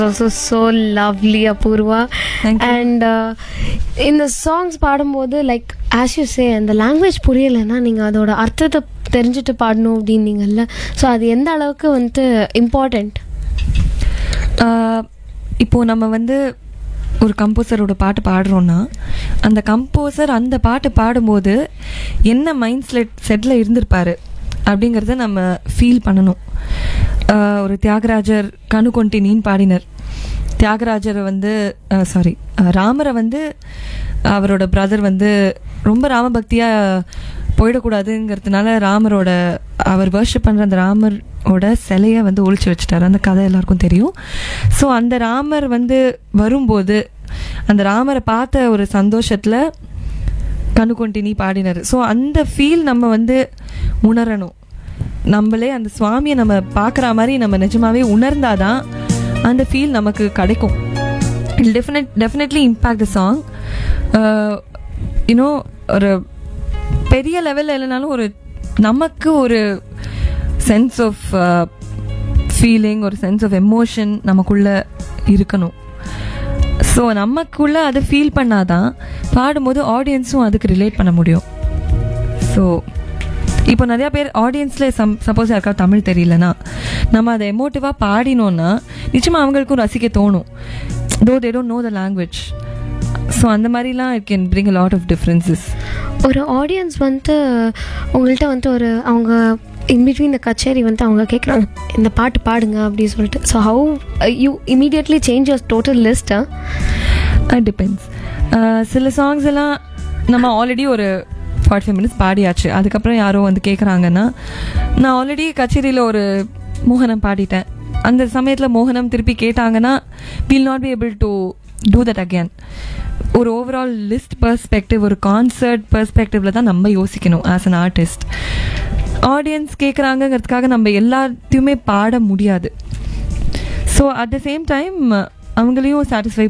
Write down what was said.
also so lovely apurva Thank you. and uh, இந்த songs பாடும்போது like as you say அந்த language புரியலைன்னா நீங்கள் அதோட அர்த்தத்தை தெரிஞ்சுட்டு பாடணும் அப்படின்னீங்கல்ல ஸோ அது எந்த அளவுக்கு வந்துட்டு இம்பார்ட்டண்ட் ஆஹ் இப்போ நம்ம வந்து ஒரு கம்போசரோட பாட்டு பாடுறோன்னா அந்த கம்போசர் அந்த பாட்டு பாடும்போது என்ன மைண்ட் செட் செட்டில் இருந்திருப்பாரு அப்படிங்கிறத நம்ம ஃபீல் பண்ணணும் ஆஹ் ஒரு தியாகராஜர் கணு கொண்டினின்னு பாடினர் தியாகராஜரை வந்து சாரி ராமரை வந்து அவரோட பிரதர் வந்து ரொம்ப ராமபக்தியாக போயிடக்கூடாதுங்கிறதுனால ராமரோட அவர் வர்ஷிப் பண்ணுற அந்த ராமரோட சிலையை வந்து ஒழிச்சு வச்சுட்டாரு அந்த கதை எல்லாருக்கும் தெரியும் ஸோ அந்த ராமர் வந்து வரும்போது அந்த ராமரை பார்த்த ஒரு சந்தோஷத்தில் கண்ணு கொண்டினி பாடினார் ஸோ அந்த ஃபீல் நம்ம வந்து உணரணும் நம்மளே அந்த சுவாமியை நம்ம பார்க்குற மாதிரி நம்ம நிஜமாவே உணர்ந்தாதான் அந்த ஃபீல் நமக்கு கிடைக்கும் it definite definitely impact the song you know ஒரு பெரிய லெவலில் இல்லைனாலும் ஒரு நமக்கு ஒரு சென்ஸ் ஆஃப் ஃபீலிங் ஒரு சென்ஸ் ஆஃப் எமோஷன் நமக்குள்ள இருக்கணும் ஸோ நமக்குள்ள அதை ஃபீல் பண்ணாதான் பாடும்போது ஆடியன்ஸும் அதுக்கு ரிலேட் பண்ண முடியும் ஸோ இப்போ நிறையா பேர் ஆடியன்ஸில் சம் சப்போஸ் யாருக்கா தமிழ் தெரியலனா நம்ம அதை எமோட்டிவாக பாடினோன்னா நிச்சயமாக அவங்களுக்கும் ரசிக்க தோணும் though they don't know the language so அந்த மாதிரிலாம் it can bring a lot of differences ஒரு ஆடியன்ஸ் வந்துட்டு உங்கள்கிட்ட வந்துட்டு ஒரு அவங்க இன்பிட்வீன் இந்த கச்சேரி வந்து அவங்க கேட்குறாங்க இந்த பாட்டு பாடுங்க அப்படின்னு சொல்லிட்டு so how you immediately change your total லிஸ்ட்டா இட் டிபெண்ட்ஸ் சில சாங்ஸ் எல்லாம் நம்ம ஆல்ரெடி ஒரு ஃபார்ட்டி ஃபைவ் மினிட்ஸ் பாடியாச்சு அதுக்கப்புறம் யாரோ வந்து கேட்குறாங்கன்னா நான் ஆல்ரெடி கச்சேரியில் ஒரு மோகனம் பாடிட்டேன் அந்த சமயத்தில் மோகனம் திருப்பி கேட்டாங்கன்னா will not be able to do that again ஒரு ஓவரால் லிஸ்ட் பர்ஸ்பெக்டிவ் ஒரு கான்சர்ட் பர்ஸ்பெக்டிவ்ல தான் நம்ம யோசிக்கணும் ஆஸ் அன் ஆர்டிஸ்ட் ஆடியன்ஸ் கேட்குறாங்கங்கிறதுக்காக நம்ம எல்லாத்தையுமே பாட முடியாது so at the same time அவங்களையும் சாட்டிஸ்ஃபை